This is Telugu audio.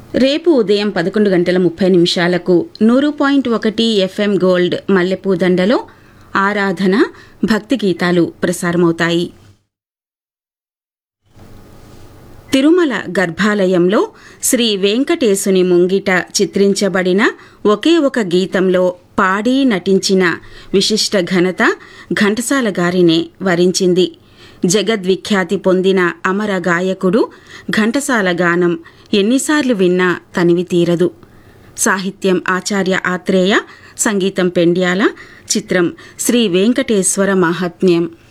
రేపు ఉదయం పదకొండు గంటల ముప్పై నిమిషాలకు నూరు పాయింట్ ఒకటి ఎఫ్ఎం గోల్డ్ మల్లెపూదండలో ఆరాధన భక్తి గీతాలు ప్రసారమవుతాయి తిరుమల గర్భాలయంలో శ్రీ వెంకటేశుని ముంగిట చిత్రించబడిన ఒకే ఒక గీతంలో పాడి నటించిన విశిష్ట ఘనత ఘంటసాల గారినే వరించింది జగద్విఖ్యాతి పొందిన అమర గాయకుడు ఘంటసాల గానం ఎన్నిసార్లు విన్నా తనివి తీరదు సాహిత్యం ఆచార్య ఆత్రేయ సంగీతం పెండ్యాల చిత్రం శ్రీ వెంకటేశ్వర మహాత్మ్యం